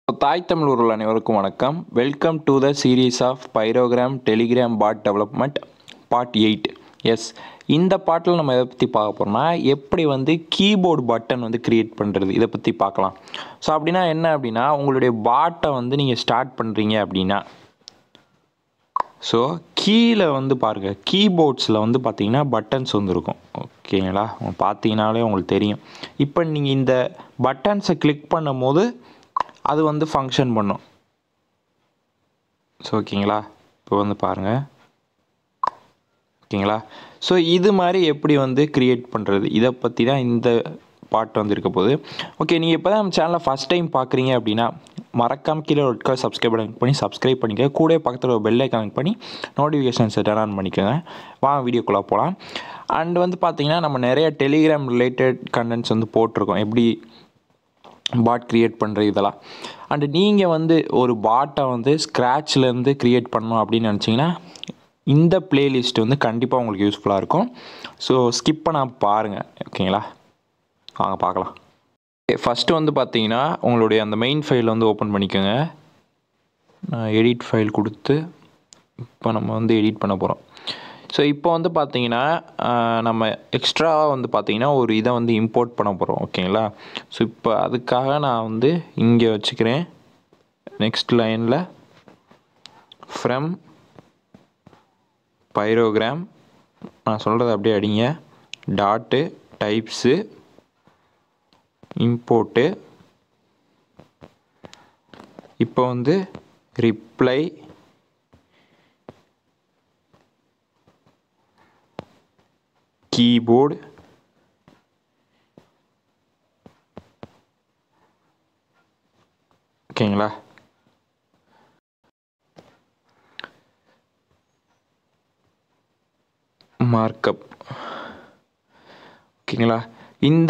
தாய் தமிழ் உறவுகள் அனைவருக்கும் வணக்கம் welcome to the series of Pyrogram Telegram bot development part eight எஸ் இந்த பாட்டில் நம்ம எதை பற்றி பார்க்க போகிறோம்னா எப்படி வந்து கீபோர்டு பட்டன் வந்து க்ரியேட் பண்ணுறது இதை பற்றி பார்க்கலாம் ஸோ அப்படின்னா என்ன அப்படின்னா உங்களுடைய பாட்டை வந்து நீங்கள் ஸ்டார்ட் பண்ணுறீங்க அப்படின்னா ஸோ கீழே வந்து பாருங்கள் கீபோர்ட்ஸில் வந்து பார்த்தீங்கன்னா பட்டன்ஸ் வந்து இருக்கும் ஓகேங்களா உங்க பார்த்தீங்கனாலே உங்களுக்கு தெரியும் இப்போ நீங்கள் இந்த பட்டன்ஸை கிளிக் பண்ணும் போது அது வந்து ஃபங்க்ஷன் பண்ணும் ஸோ ஓகேங்களா இப்போ வந்து பாருங்கள் ஓகேங்களா ஸோ இது மாதிரி எப்படி வந்து க்ரியேட் பண்ணுறது இதை பற்றி தான் இந்த பாட்டு வந்து இருக்க போகுது ஓகே நீங்கள் இப்போ தான் நம்ம சேனலை ஃபஸ்ட் டைம் பார்க்குறீங்க அப்படின்னா மறக்காம கீழே ஒரு கலர் சப்ஸ்கிரைப் கனெக்ட் பண்ணி சப்ஸ்கிரைப் பண்ணிக்க கூட பக்கத்தில் ஒரு பெல்லை கனெக்ட் பண்ணி நோட்டிஃபிகேஷன்ஸை டர்ன் ஆன் பண்ணிக்கோங்க வாங்க வீடியோக்குள்ளே போகலாம் அண்ட் வந்து பார்த்தீங்கன்னா நம்ம நிறைய டெலிகிராம் ரிலேட்டட் கண்டென்ட்ஸ் வந்து போட்டிருக்கோம் எப்படி பாட் க்ரியேட் பண்ணுற இதெல்லாம் அண்டு நீங்கள் வந்து ஒரு பாட்டை வந்து ஸ்க்ராட்ச்லேருந்து க்ரியேட் பண்ணணும் அப்படின்னு நினச்சிங்கன்னா இந்த பிளேலிஸ்ட் வந்து கண்டிப்பாக உங்களுக்கு யூஸ்ஃபுல்லாக இருக்கும் ஸோ ஸ்கிப் பண்ண பாருங்கள் ஓகேங்களா வாங்க பார்க்கலாம் ஃபஸ்ட்டு வந்து பார்த்தீங்கன்னா உங்களுடைய அந்த மெயின் ஃபைல் வந்து ஓப்பன் பண்ணிக்கோங்க நான் எடிட் ஃபைல் கொடுத்து இப்போ நம்ம வந்து எடிட் பண்ண போகிறோம் ஸோ இப்போ வந்து பார்த்தீங்கன்னா நம்ம எக்ஸ்ட்ராவாக வந்து பார்த்தீங்கன்னா ஒரு இதை வந்து இம்போர்ட் பண்ண போகிறோம் ஓகேங்களா ஸோ இப்போ அதுக்காக நான் வந்து இங்கே வச்சுக்கிறேன் நெக்ஸ்ட் லைனில் ஃப்ரம் பைரோகிராம் நான் சொல்கிறது அப்படியே அடிங்க டாட்டு டைப்ஸு இம்போர்ட்டு இப்போ வந்து ரிப்ளை கீபோர்டு ஓகேங்களா மார்க்கப் ஓகேங்களா இந்த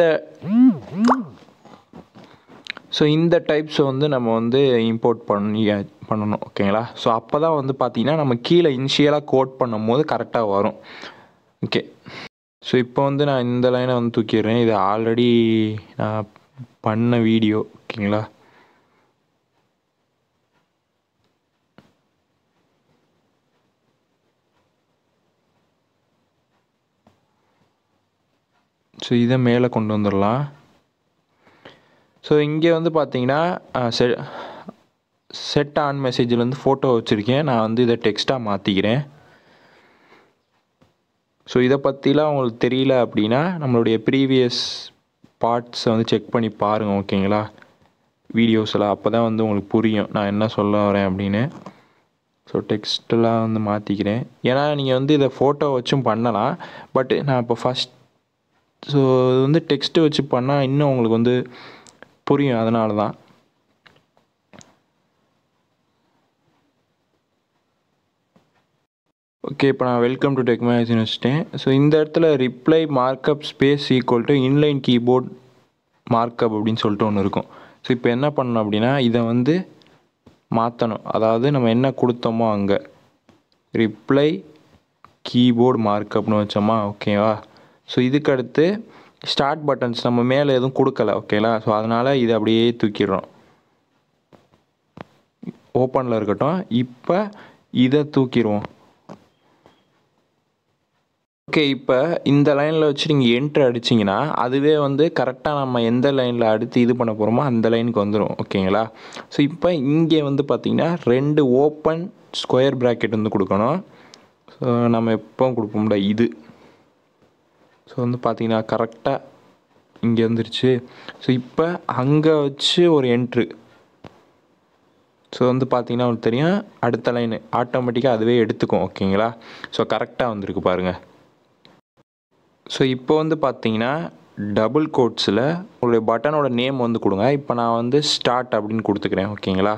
ஸோ இந்த டைப்ஸை வந்து நம்ம வந்து இம்போர்ட் பண்ணி பண்ணணும் ஓகேங்களா ஸோ அப்போ தான் வந்து பார்த்திங்கன்னா நம்ம கீழே இனிஷியலாக கோட் பண்ணும் போது கரெக்டாக வரும் ஓகே ஸோ இப்போ வந்து நான் இந்த லைனை வந்து தூக்கிடுறேன் இது ஆல்ரெடி நான் பண்ண வீடியோ ஓகேங்களா ஸோ இதை மேலே கொண்டு வந்துடலாம் ஸோ இங்கே வந்து பார்த்தீங்கன்னா செ செட் ஆன் மெசேஜில் வந்து ஃபோட்டோ வச்சுருக்கேன் நான் வந்து இதை டெக்ஸ்ட்டாக மாற்றிக்கிறேன் ஸோ இதை பற்றிலாம் உங்களுக்கு தெரியல அப்படின்னா நம்மளுடைய ப்ரீவியஸ் பார்ட்ஸை வந்து செக் பண்ணி பாருங்கள் ஓகேங்களா வீடியோஸில் அப்போ தான் வந்து உங்களுக்கு புரியும் நான் என்ன சொல்ல வரேன் அப்படின்னு ஸோ டெக்ஸ்ட்டெலாம் வந்து மாற்றிக்கிறேன் ஏன்னா நீங்கள் வந்து இதை ஃபோட்டோ வச்சும் பண்ணலாம் பட் நான் இப்போ ஃபஸ்ட் ஸோ இது வந்து டெக்ஸ்ட்டு வச்சு பண்ணால் இன்னும் உங்களுக்கு வந்து புரியும் அதனால தான் ஓகே இப்போ நான் வெல்கம் டு டெக் மேகசின் வச்சுட்டேன் ஸோ இந்த இடத்துல reply markup space equal to inline keyboard markup அப்படின்னு சொல்லிட்டு ஒன்று இருக்கும் ஸோ இப்போ என்ன பண்ணணும் அப்படின்னா இதை வந்து மாற்றணும் அதாவது நம்ம என்ன கொடுத்தோமோ அங்கே ரிப்ளை கீபோர்டு மார்க்கப்னு வச்சோமா ஓகேவா ஸோ இதுக்கு அடுத்து ஸ்டார்ட் பட்டன்ஸ் நம்ம மேலே எதுவும் கொடுக்கல ஓகேங்களா ஸோ அதனால் இதை அப்படியே தூக்கிடுறோம் ஓப்பனில் இருக்கட்டும் இப்போ இதை தூக்கிடுவோம் ஓகே இப்போ இந்த லைனில் வச்சு நீங்கள் என்ட்ரு அடிச்சிங்கன்னா அதுவே வந்து கரெக்டாக நம்ம எந்த லைனில் அடுத்து இது பண்ண போகிறோமோ அந்த லைனுக்கு வந்துடும் ஓகேங்களா ஸோ இப்போ இங்கே வந்து பார்த்திங்கன்னா ரெண்டு ஓப்பன் ஸ்கொயர் ப்ராக்கெட் வந்து கொடுக்கணும் ஸோ நம்ம எப்போ கொடுப்போம்ல இது ஸோ வந்து பார்த்தீங்கன்னா கரெக்டாக இங்கே வந்துருச்சு ஸோ இப்போ அங்கே வச்சு ஒரு என்ட்ரு ஸோ வந்து பார்த்தீங்கன்னா உங்களுக்கு தெரியும் அடுத்த லைனு ஆட்டோமேட்டிக்காக அதுவே எடுத்துக்கும் ஓகேங்களா ஸோ கரெக்டாக வந்திருக்கு பாருங்கள் ஸோ இப்போ வந்து பார்த்தீங்கன்னா டபுள் கோட்ஸில் உங்களுடைய பட்டனோட நேம் வந்து கொடுங்க இப்போ நான் வந்து ஸ்டார்ட் அப்படின்னு கொடுத்துக்கிறேன் ஓகேங்களா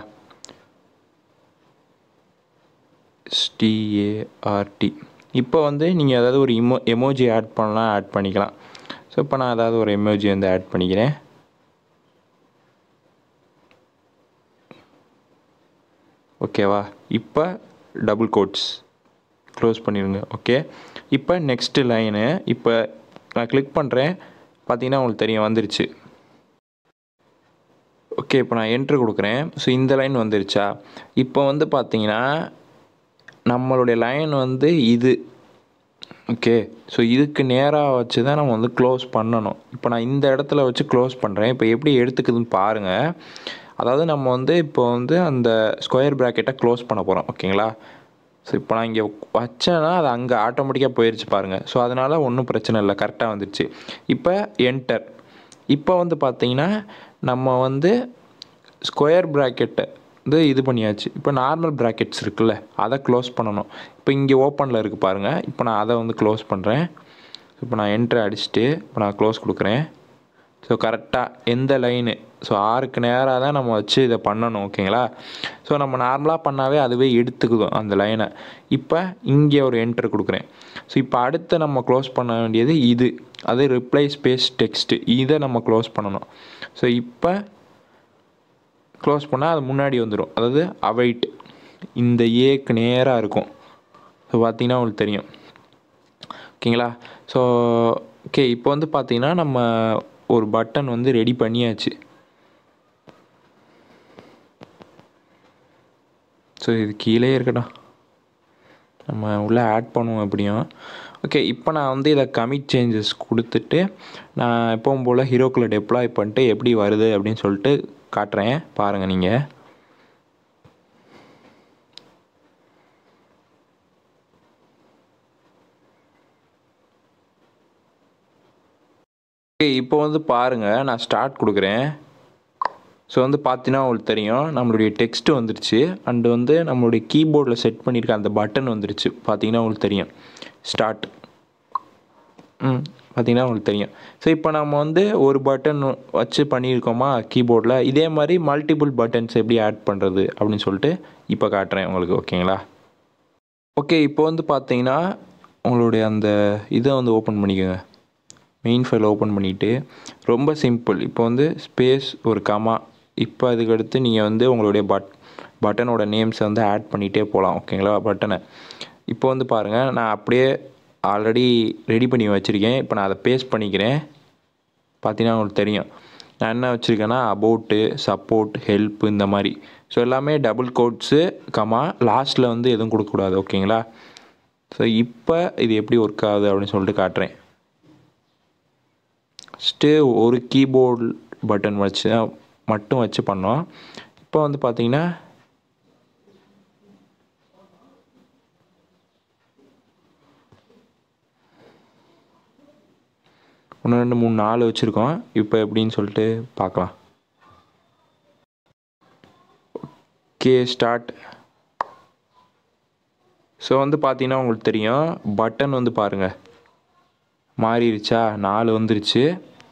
ஸ்டிஏஆர்டி இப்போ வந்து நீங்கள் ஏதாவது ஒரு இமோ எமோஜி ஆட் பண்ணலாம் ஆட் பண்ணிக்கலாம் ஸோ இப்போ நான் ஏதாவது ஒரு எமோஜி வந்து ஆட் பண்ணிக்கிறேன் ஓகேவா இப்போ டபுள் கோட்ஸ் க்ளோஸ் பண்ணிடுங்க ஓகே இப்போ நெக்ஸ்ட்டு லைனு இப்போ நான் கிளிக் பண்ணுறேன் பார்த்தீங்கன்னா உங்களுக்கு தெரியும் வந்துருச்சு ஓகே இப்போ நான் என்ட்ரு கொடுக்குறேன் ஸோ இந்த லைன் வந்துருச்சா இப்போ வந்து பார்த்தீங்கன்னா நம்மளுடைய லைன் வந்து இது ஓகே ஸோ இதுக்கு நேராக வச்சு தான் நம்ம வந்து க்ளோஸ் பண்ணணும் இப்போ நான் இந்த இடத்துல வச்சு க்ளோஸ் பண்ணுறேன் இப்போ எப்படி எடுத்துக்குதுன்னு பாருங்கள் அதாவது நம்ம வந்து இப்போ வந்து அந்த ஸ்கொயர் ப்ராக்கெட்டை க்ளோஸ் பண்ண போகிறோம் ஓகேங்களா ஸோ இப்போ நான் இங்கே வச்சேன்னா அது அங்கே ஆட்டோமேட்டிக்காக போயிடுச்சு பாருங்கள் ஸோ அதனால் ஒன்றும் பிரச்சனை இல்லை கரெக்டாக வந்துடுச்சு இப்போ என்டர் இப்போ வந்து பார்த்தீங்கன்னா நம்ம வந்து ஸ்கொயர் ப்ராக்கெட்டை வந்து இது பண்ணியாச்சு இப்போ நார்மல் ப்ராக்கெட்ஸ் இருக்குல்ல அதை க்ளோஸ் பண்ணணும் இப்போ இங்கே ஓப்பனில் இருக்குது பாருங்கள் இப்போ நான் அதை வந்து க்ளோஸ் பண்ணுறேன் இப்போ நான் என்ட்ரு அடிச்சுட்டு இப்போ நான் க்ளோஸ் கொடுக்குறேன் ஸோ கரெக்டாக எந்த லைனு ஸோ ஆறுக்கு நேராக தான் நம்ம வச்சு இதை பண்ணணும் ஓகேங்களா ஸோ நம்ம நார்மலாக பண்ணாவே அதுவே எடுத்துக்குதும் அந்த லைனை இப்போ இங்கே ஒரு என்ட்ரு கொடுக்குறேன் ஸோ இப்போ அடுத்து நம்ம க்ளோஸ் பண்ண வேண்டியது இது அது ரிப்ளை ஸ்பேஸ் டெக்ஸ்ட்டு இதை நம்ம க்ளோஸ் பண்ணணும் ஸோ இப்போ க்ளோஸ் பண்ணால் அது முன்னாடி வந்துடும் அதாவது அவைட் இந்த ஏக்கு நேராக இருக்கும் ஸோ பார்த்தீங்கன்னா உங்களுக்கு தெரியும் ஓகேங்களா ஸோ ஓகே இப்போ வந்து பார்த்தீங்கன்னா நம்ம ஒரு பட்டன் வந்து ரெடி பண்ணியாச்சு ஸோ இது கீழே இருக்கட்டும் நம்ம உள்ளே ஆட் பண்ணுவோம் எப்படியும் ஓகே இப்போ நான் வந்து இதை கமிட் சேஞ்சஸ் கொடுத்துட்டு நான் எப்பவும் போல் ஹீரோக்குள்ளே டெப்ளாய் பண்ணிட்டு எப்படி வருது அப்படின்னு சொல்லிட்டு காட்டுறேன் பாருங்கள் நீங்கள் ஓகே இப்போ வந்து பாருங்கள் நான் ஸ்டார்ட் கொடுக்குறேன் ஸோ வந்து பார்த்தீங்கன்னா உங்களுக்கு தெரியும் நம்மளுடைய டெக்ஸ்ட்டு வந்துருச்சு அண்டு வந்து நம்மளுடைய கீபோர்டில் செட் பண்ணியிருக்க அந்த பட்டன் வந்துருச்சு பார்த்தீங்கன்னா உங்களுக்கு தெரியும் ஸ்டார்ட் ம் பார்த்தீங்கன்னா உங்களுக்கு தெரியும் ஸோ இப்போ நம்ம வந்து ஒரு பட்டன் வச்சு பண்ணியிருக்கோமா கீபோர்டில் இதே மாதிரி மல்டிபிள் பட்டன்ஸ் எப்படி ஆட் பண்ணுறது அப்படின்னு சொல்லிட்டு இப்போ காட்டுறேன் உங்களுக்கு ஓகேங்களா ஓகே இப்போ வந்து பார்த்தீங்கன்னா உங்களுடைய அந்த இதை வந்து ஓப்பன் பண்ணிக்கோங்க மெயின் ஃபைல் ஓப்பன் பண்ணிவிட்டு ரொம்ப சிம்பிள் இப்போ வந்து ஸ்பேஸ் ஒரு கமா இப்போ அதுக்கடுத்து நீங்கள் வந்து உங்களுடைய பட் பட்டனோட நேம்ஸை வந்து ஆட் பண்ணிகிட்டே போகலாம் ஓகேங்களா பட்டனை இப்போ வந்து பாருங்கள் நான் அப்படியே ஆல்ரெடி ரெடி பண்ணி வச்சுருக்கேன் இப்போ நான் அதை பேஸ்ட் பண்ணிக்கிறேன் பார்த்தீங்கன்னா உங்களுக்கு தெரியும் நான் என்ன வச்சுருக்கேன்னா அபவுட்டு சப்போர்ட் ஹெல்ப் இந்த மாதிரி ஸோ எல்லாமே டபுள் கோட்ஸு கமா லாஸ்ட்டில் வந்து எதுவும் கொடுக்கக்கூடாது ஓகேங்களா ஸோ இப்போ இது எப்படி ஒர்க் ஆகுது அப்படின்னு சொல்லிட்டு காட்டுறேன் ஃபஸ்ட்டு ஒரு கீபோர்டு பட்டன் வச்சு தான் மட்டும் வச்சு பண்ணோம் இப்போ வந்து பார்த்தீங்கன்னா ஒன்று ரெண்டு மூணு நாலு வச்சுருக்கோம் இப்போ எப்படின்னு சொல்லிட்டு பார்க்கலாம் ஓகே ஸ்டார்ட் ஸோ வந்து பார்த்தீங்கன்னா உங்களுக்கு தெரியும் பட்டன் வந்து பாருங்கள் மாறிடுச்சா நாலு வந்துருச்சு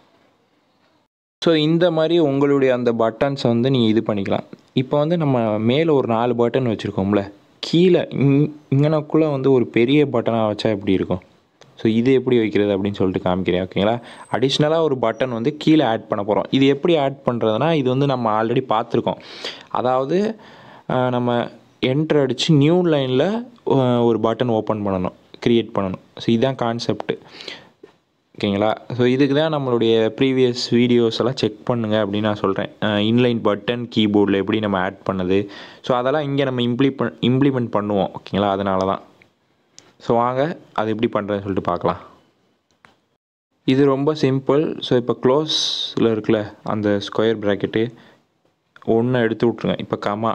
ஸோ இந்த மாதிரி உங்களுடைய அந்த பட்டன்ஸை வந்து நீங்கள் இது பண்ணிக்கலாம் இப்போ வந்து நம்ம மேலே ஒரு நாலு பட்டன் வச்சுருக்கோம்ல கீழே இங் இங்கனக்குள்ளே வந்து ஒரு பெரிய பட்டனாக வச்சா எப்படி இருக்கும் ஸோ இது எப்படி வைக்கிறது அப்படின்னு சொல்லிட்டு காமிக்கிறேன் ஓகேங்களா அடிஷ்னலாக ஒரு பட்டன் வந்து கீழே ஆட் பண்ண போகிறோம் இது எப்படி ஆட் பண்ணுறதுனா இது வந்து நம்ம ஆல்ரெடி பார்த்துருக்கோம் அதாவது நம்ம என்ட்ரு அடித்து நியூ லைனில் ஒரு பட்டன் ஓப்பன் பண்ணணும் க்ரியேட் பண்ணணும் ஸோ இதுதான் கான்செப்ட்டு ஓகேங்களா ஸோ இதுக்கு தான் நம்மளுடைய ப்ரீவியஸ் வீடியோஸ் எல்லாம் செக் பண்ணுங்கள் அப்படின்னு நான் சொல்கிறேன் இன்லைன் பட்டன் கீபோர்டில் எப்படி நம்ம ஆட் பண்ணது ஸோ அதெல்லாம் இங்கே நம்ம இம்ப்ளிமெண்ட் இம்ப்ளிமெண்ட் பண்ணுவோம் ஓகேங்களா அதனால தான் ஸோ வாங்க அது எப்படி பண்ணுறதுன்னு சொல்லிட்டு பார்க்கலாம் இது ரொம்ப சிம்பிள் ஸோ இப்போ க்ளோஸில் இருக்குல்ல அந்த ஸ்கொயர் ப்ராக்கெட்டு ஒன்று எடுத்து விட்ருங்க இப்போ கமா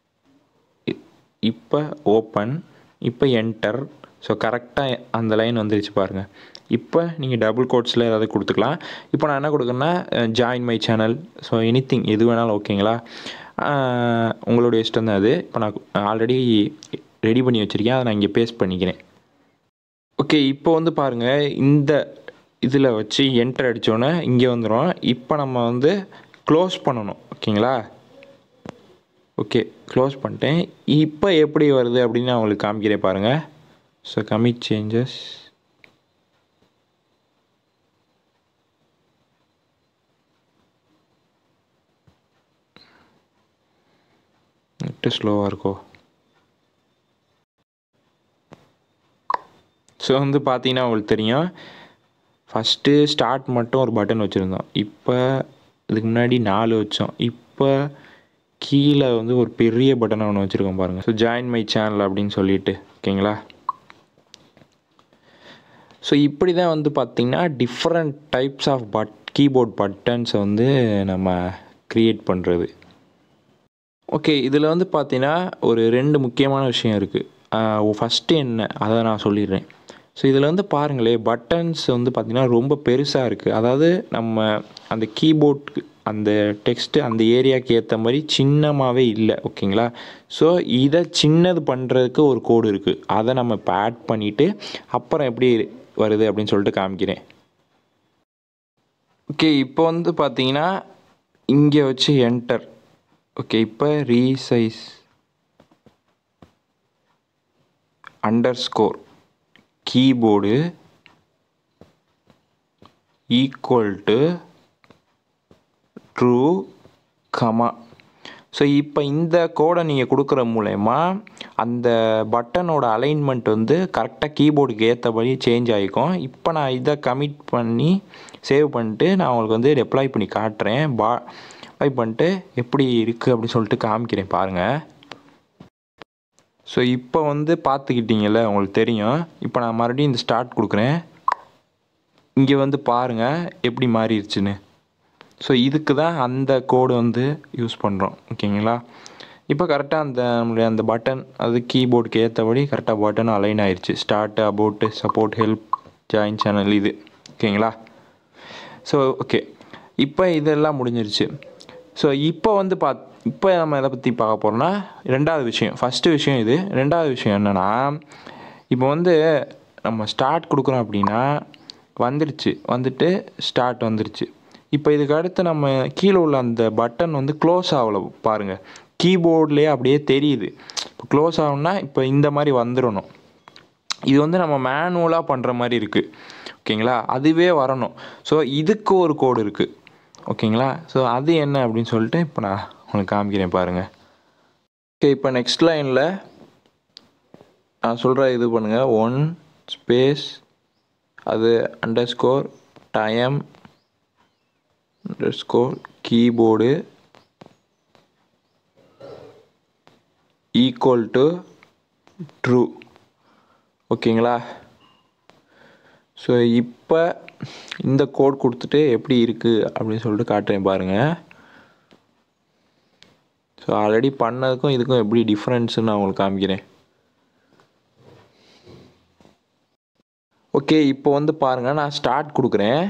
இப்போ ஓப்பன் இப்போ என்டர் ஸோ கரெக்டாக அந்த லைன் வந்துருச்சு பாருங்கள் இப்போ நீங்கள் டபுள் கோட்ஸில் ஏதாவது கொடுத்துக்கலாம் இப்போ நான் என்ன கொடுக்குறேன்னா join my channel so anything எது வேணாலும் ஓகேங்களா உங்களுடைய இஷ்டம் தான் அது இப்போ நான் ஆல்ரெடி ரெடி பண்ணி வச்சுருக்கேன் அதை நான் இங்கே பேஸ்ட் பண்ணிக்கிறேன் ஓகே இப்போ வந்து பாருங்கள் இந்த இதில் வச்சு என்டர் அடித்தோன்னே இங்கே வந்துடும் இப்போ நம்ம வந்து க்ளோஸ் பண்ணணும் ஓகேங்களா ஓகே க்ளோஸ் பண்ணிட்டேன் இப்போ எப்படி வருது அப்படின்னு நான் உங்களுக்கு காமிக்கிறேன் பாருங்கள் ஸோ கமிட் சேஞ்சஸ் நெட்டு ஸ்லோவாக இருக்கோ ஸோ வந்து பார்த்தீங்கன்னா உங்களுக்கு தெரியும் ஃபஸ்ட்டு ஸ்டார்ட் மட்டும் ஒரு பட்டன் வச்சுருந்தோம் இப்போ இதுக்கு முன்னாடி நாலு வச்சோம் இப்போ இப்போ கீழே வந்து ஒரு பெரிய பட்டனை ஒன்று வச்சுருக்கோம் பாருங்கள் ஸோ ஜாயின் மை சேனல் அப்படின்னு சொல்லிட்டு ஓகேங்களா ஸோ இப்படி தான் வந்து பார்த்திங்கன்னா different types of but keyboard பட்டன்ஸை வந்து நம்ம க்ரியேட் பண்ணுறது ஓகே இதில் வந்து பார்த்தீங்கன்னா ஒரு ரெண்டு முக்கியமான விஷயம் இருக்குது ஃபஸ்ட்டு என்ன அதை நான் சொல்லிடுறேன் ஸோ இதில் வந்து பாருங்களேன் பட்டன்ஸ் வந்து பார்த்திங்கன்னா ரொம்ப பெருசாக இருக்குது அதாவது நம்ம அந்த கீபோர்ட் அந்த டெக்ஸ்ட்டு அந்த ஏரியாவுக்கு ஏற்ற மாதிரி சின்னமாகவே இல்லை ஓகேங்களா ஸோ இதை சின்னது பண்ணுறதுக்கு ஒரு கோடு இருக்குது அதை நம்ம இப்போ ஆட் பண்ணிவிட்டு அப்புறம் எப்படி வருது அப்படின்னு சொல்லிட்டு காமிக்கிறேன் ஓகே இப்போ வந்து பார்த்தீங்கன்னா இங்கே வச்சு என்டர் ஓகே இப்போ resize underscore keyboard equal to true comma so இப்போ இந்த கோடை நீங்கள் கொடுக்குற மூலயமா அந்த பட்டனோட அலைன்மெண்ட் வந்து கரெக்டாக கீபோர்டுக்கு ஏற்றபடி சேஞ்ச் ஆகிக்கும் இப்போ நான் இதை கமிட் பண்ணி சேவ் பண்ணிட்டு நான் உங்களுக்கு வந்து ரெப்ளை பண்ணி காட்டுறேன் பா அப்ளை பண்ணிட்டு எப்படி இருக்குது அப்படின்னு சொல்லிட்டு காமிக்கிறேன் பாருங்கள் ஸோ இப்போ வந்து பார்த்துக்கிட்டீங்கல்ல உங்களுக்கு தெரியும் இப்போ நான் மறுபடியும் இந்த ஸ்டார்ட் கொடுக்குறேன் இங்கே வந்து பாருங்கள் எப்படி மாறிடுச்சுன்னு ஸோ இதுக்கு தான் அந்த கோடு வந்து யூஸ் பண்ணுறோம் ஓகேங்களா இப்போ கரெக்டாக அந்த நம்மளுடைய அந்த பட்டன் அது கீபோர்டுக்கு ஏற்றபடி கரெக்டாக பட்டன் அலைன் ஆயிடுச்சு start about support help join channel இது ஓகேங்களா ஸோ ஓகே இப்போ இதெல்லாம் முடிஞ்சிருச்சு ஸோ இப்போ வந்து பாத் இப்போ நம்ம எதை பற்றி பார்க்க போகிறோம்னா ரெண்டாவது விஷயம் ஃபஸ்ட்டு விஷயம் இது ரெண்டாவது விஷயம் என்னென்னா இப்போ வந்து நம்ம ஸ்டார்ட் கொடுக்குறோம் அப்படின்னா வந்துருச்சு வந்துட்டு ஸ்டார்ட் வந்துருச்சு இப்போ இதுக்கு அடுத்து நம்ம கீழே உள்ள அந்த பட்டன் வந்து க்ளோஸ் ஆகல பாருங்கள் கீபோர்ட்லேயே அப்படியே தெரியுது இப்போ க்ளோஸ் ஆகும்னா இப்போ இந்த மாதிரி வந்துடணும் இது வந்து நம்ம மேனுவலாக பண்ணுற மாதிரி இருக்குது ஓகேங்களா அதுவே வரணும் ஸோ இதுக்கு ஒரு கோடு இருக்குது ஓகேங்களா ஸோ அது என்ன அப்படின்னு சொல்லிட்டு இப்போ நான் உங்களுக்கு காமிக்கிறேன் பாருங்கள் ஓகே இப்போ நெக்ஸ்ட் லைனில் நான் சொல்கிற இது பண்ணுங்கள் ஒன் ஸ்பேஸ் அது underscore time underscore keyboard equal to true ஓகேங்களா ஸோ இப்போ இந்த கோட் கொடுத்துட்டு எப்படி இருக்குது அப்படின்னு சொல்லிட்டு காட்டுறேன் பாருங்கள் ஸோ ஆல்ரெடி பண்ணதுக்கும் இதுக்கும் எப்படி டிஃப்ரென்ஸுன்னு நான் உங்களுக்கு காமிக்கிறேன் ஓகே இப்போ வந்து பாருங்கள் நான் ஸ்டார்ட் கொடுக்குறேன்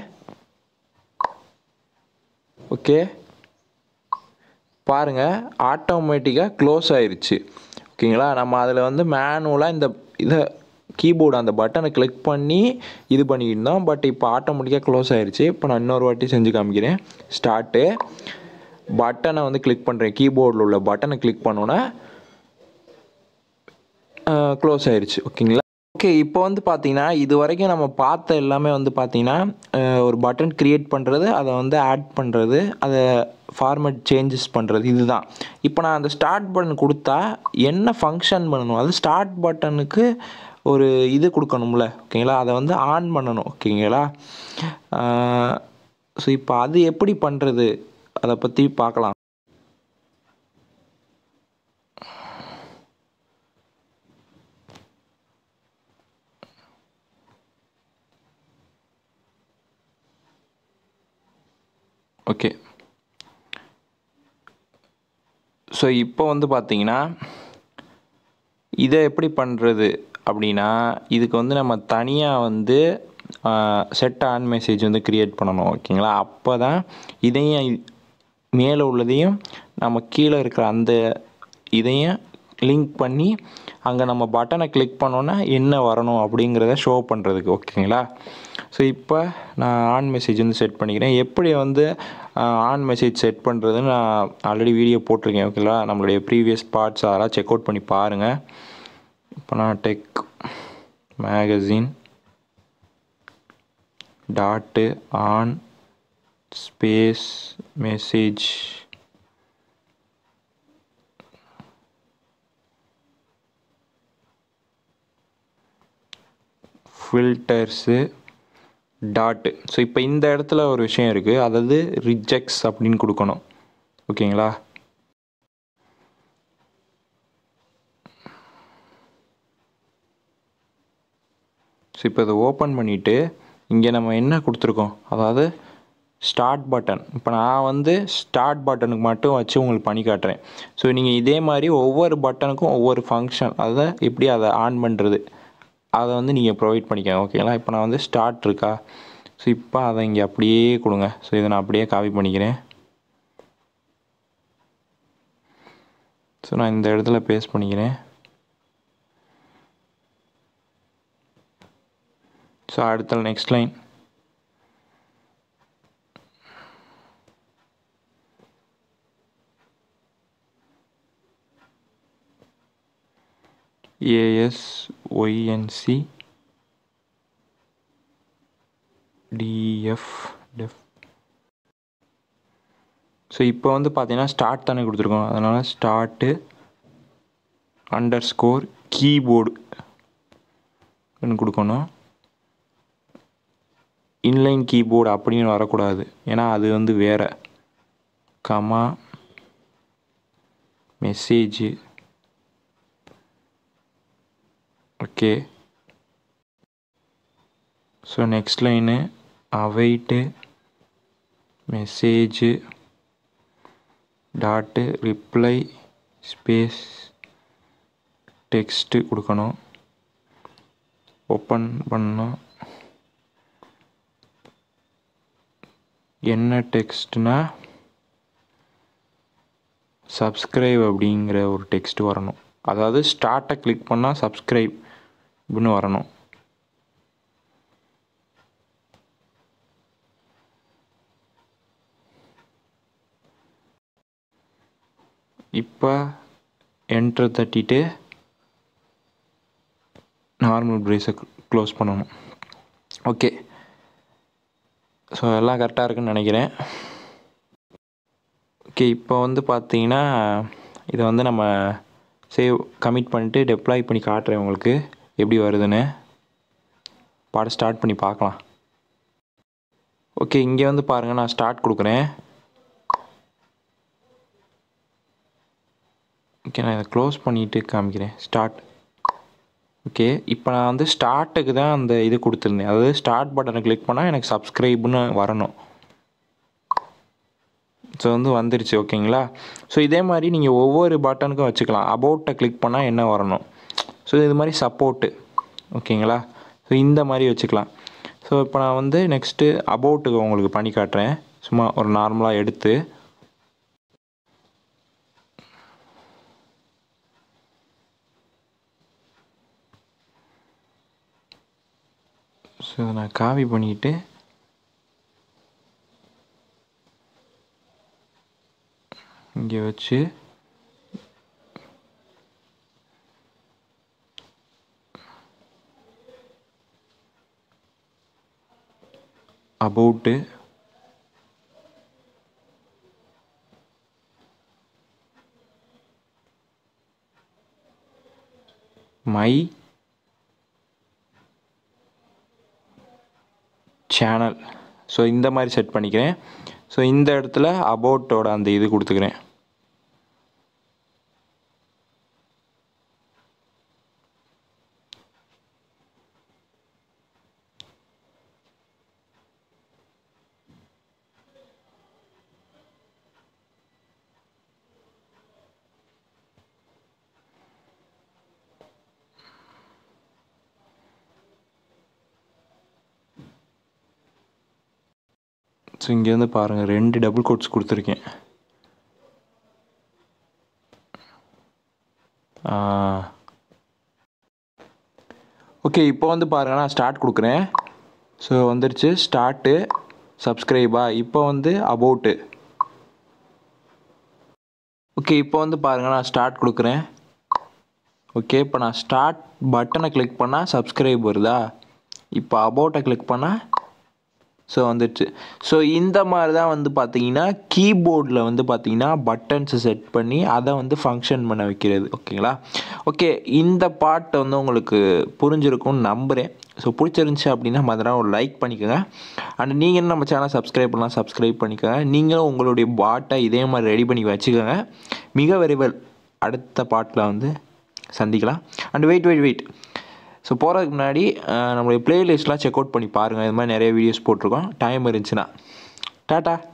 ஓகே பாருங்கள் ஆட்டோமேட்டிக்காக க்ளோஸ் ஆயிடுச்சு ஓகேங்களா நம்ம அதில் வந்து மேனுவலாக இந்த இதை கீபோர்டு அந்த பட்டனை கிளிக் பண்ணி இது பண்ணிக்கிட்டு இருந்தோம் பட் இப்போ ஆட்டோமேட்டிக்காக க்ளோஸ் ஆயிடுச்சு இப்போ நான் இன்னொரு வாட்டி செஞ்சு காமிக்கிறேன் ஸ்டார்ட்டு பட்டனை வந்து கிளிக் பண்ணுறேன் கீபோர்டில் உள்ள பட்டனை கிளிக் பண்ணோன்னே க்ளோஸ் ஆயிடுச்சு ஓகேங்களா ஓகே இப்போ வந்து பார்த்தீங்கன்னா இது வரைக்கும் நம்ம பார்த்த எல்லாமே வந்து பார்த்தீங்கன்னா ஒரு பட்டன் க்ரியேட் பண்ணுறது அதை வந்து ஆட் பண்ணுறது அதை ஃபார்மேட் சேஞ்சஸ் பண்ணுறது இதுதான் இப்போ நான் அந்த ஸ்டார்ட் பட்டன் கொடுத்தா என்ன ஃபங்க்ஷன் பண்ணணும் அது ஸ்டார்ட் பட்டனுக்கு ஒரு இது கொடுக்கணும்ல ஓகேங்களா அதை வந்து ஆன் பண்ணணும் ஓகேங்களா ஸோ இப்போ அது எப்படி பண்ணுறது அதை பற்றி பார்க்கலாம் ஓகே ஸோ இப்போ வந்து பார்த்தீங்கன்னா இதை எப்படி பண்ணுறது அப்படின்னா இதுக்கு வந்து நம்ம தனியாக வந்து செட் ஆன் மெசேஜ் வந்து க்ரியேட் பண்ணணும் ஓகேங்களா அப்போ தான் இதையும் மேலே உள்ளதையும் நம்ம கீழே இருக்கிற அந்த இதையும் லிங்க் பண்ணி அங்கே நம்ம பட்டனை கிளிக் பண்ணோன்னா என்ன வரணும் அப்படிங்கிறத ஷோ பண்ணுறதுக்கு ஓகேங்களா ஸோ இப்போ நான் ஆன் மெசேஜ் வந்து செட் பண்ணிக்கிறேன் எப்படி வந்து ஆன் மெசேஜ் செட் பண்ணுறதுன்னு நான் ஆல்ரெடி வீடியோ போட்டிருக்கேன் ஓகேங்களா நம்மளுடைய ப்ரீவியஸ் பார்ட்ஸ் அதெல்லாம் செக் அவுட் பண்ணி பாருங்கள் இப்போ நான் Tech Magazine dot on space message filters dot so இப்போ இந்த இடத்துல ஒரு விஷயம் இருக்குது அதாவது ரிஜெக்ட்ஸ் அப்படின்னு கொடுக்கணும் ஓகேங்களா ஸோ இப்போ இதை ஓப்பன் பண்ணிவிட்டு இங்கே நம்ம என்ன கொடுத்துருக்கோம் அதாவது ஸ்டார்ட் பட்டன் இப்போ நான் வந்து ஸ்டார்ட் பட்டனுக்கு மட்டும் வச்சு உங்களுக்கு பண்ணி காட்டுறேன் ஸோ நீங்கள் இதே மாதிரி ஒவ்வொரு பட்டனுக்கும் ஒவ்வொரு ஃபங்க்ஷன் அதை எப்படி அதை ஆன் பண்ணுறது அதை வந்து நீங்கள் ப்ரொவைட் பண்ணிக்கோங்க ஓகேங்களா இப்போ நான் வந்து ஸ்டார்ட் இருக்கா ஸோ இப்போ அதை இங்கே அப்படியே கொடுங்க ஸோ இதை நான் அப்படியே காப்பி பண்ணிக்கிறேன் ஸோ நான் இந்த இடத்துல பேஸ்ட் பண்ணிக்கிறேன் ஸோ அடுத்த next line async DF def so இப்போ வந்து பார்த்தீங்கன்னா ஸ்டார்ட் தானே கொடுத்துருக்கோம் அதனால் ஸ்டார்ட்டு அண்டர் ஸ்கோர் கீபோர்டு கொடுக்கணும் இன்லைன் கீபோர்டு அப்படின்னு வரக்கூடாது ஏன்னா அது வந்து வேறு comma message okay so next line await message dot reply space text கொடுக்கணும் ஓப்பன் பண்ணணும் என்ன டெக்ஸ்ட்னா சப்ஸ்கிரைப் அப்படிங்கிற ஒரு டெக்ஸ்ட் வரணும் அதாவது ஸ்டார்ட்டை கிளிக் பண்ணால் சப்ஸ்கிரைப் அப்படின்னு வரணும் இப்போ என்டர் தட்டிட்டு நார்மல் ப்ரேஸை க்ளோஸ் பண்ணணும் ஓகே ஸோ எல்லாம் கரெக்டாக இருக்குன்னு நினைக்கிறேன் ஓகே இப்போ வந்து பார்த்தீங்கன்னா இதை வந்து நம்ம சேவ் கமிட் பண்ணிட்டு டெப்ளாய் பண்ணி காட்டுறேன் உங்களுக்கு எப்படி வருதுன்னு பாடம் ஸ்டார்ட் பண்ணி பார்க்கலாம் ஓகே இங்கே வந்து பாருங்கள் நான் ஸ்டார்ட் கொடுக்குறேன் ஓகே நான் இதை க்ளோஸ் பண்ணிவிட்டு காமிக்கிறேன் ஸ்டார்ட் ஓகே இப்போ நான் வந்து ஸ்டார்ட்டுக்கு தான் அந்த இது கொடுத்துருந்தேன் அதாவது ஸ்டார்ட் பட்டனை கிளிக் பண்ணால் எனக்கு சப்ஸ்கிரைப்னு வரணும் ஸோ வந்து வந்துருச்சு ஓகேங்களா ஸோ இதே மாதிரி நீங்கள் ஒவ்வொரு பட்டனுக்கும் வச்சுக்கலாம் அபவுட்டை கிளிக் பண்ணால் என்ன வரணும் ஸோ இது மாதிரி சப்போர்ட்டு ஓகேங்களா ஸோ இந்த மாதிரி வச்சுக்கலாம் ஸோ இப்போ நான் வந்து நெக்ஸ்ட்டு அபவுட்டுக்கு உங்களுக்கு பண்ணி காட்டுறேன் சும்மா ஒரு நார்மலாக எடுத்து ஸோ இதை நான் காப்பி பண்ணிக்கிட்டு இங்கே வச்சு அபவுட்டு மை சேனல் ஸோ இந்த மாதிரி செட் பண்ணிக்கிறேன் ஸோ இந்த இடத்துல அபவுட்டோட அந்த இது கொடுத்துக்கிறேன் ஸோ இங்கேருந்து பாருங்கள் ரெண்டு டபுள் கோட்ஸ் கொடுத்துருக்கேன் ஓகே இப்போ வந்து பாருங்கள் நான் ஸ்டார்ட் கொடுக்குறேன் ஸோ வந்துருச்சு ஸ்டார்ட்டு சப்ஸ்கிரைபா இப்போ வந்து அபவுட்டு ஓகே இப்போ வந்து பாருங்கள் நான் ஸ்டார்ட் கொடுக்குறேன் ஓகே இப்போ நான் ஸ்டார்ட் பட்டனை கிளிக் பண்ணால் சப்ஸ்கிரைப் வருதா இப்போ அபவுட்டை கிளிக் பண்ணால் ஸோ வந்துடுச்சு ஸோ இந்த மாதிரி தான் வந்து பார்த்தீங்கன்னா கீபோர்டில் வந்து பார்த்தீங்கன்னா பட்டன்ஸை செட் பண்ணி அதை வந்து ஃபங்க்ஷன் பண்ண வைக்கிறது ஓகேங்களா ஓகே இந்த பாட்டை வந்து உங்களுக்கு புரிஞ்சிருக்கும்னு நம்புகிறேன் ஸோ பிடிச்சிருந்துச்சி அப்படின்னா மதுரா ஒரு லைக் பண்ணிக்கோங்க அண்ட் நீங்கள் நம்ம சேனல் சப்ஸ்கிரைப் பண்ணலாம் சப்ஸ்கிரைப் பண்ணிக்கோங்க நீங்களும் உங்களுடைய பாட்டை இதே மாதிரி ரெடி பண்ணி வச்சுக்கோங்க மிக விரைவில் அடுத்த பாட்டில் வந்து சந்திக்கலாம் and wait wait wait so போகிறதுக்கு முன்னாடி அஹ், நம்மளுடைய பிளேலிஸ்ட்லாம் செக் அவுட் பண்ணி பாருங்கள் இது மாதிரி நிறைய வீடியோஸ் போட்டிருக்கோம் டைம் இருந்துச்சுன்னா டாட்டா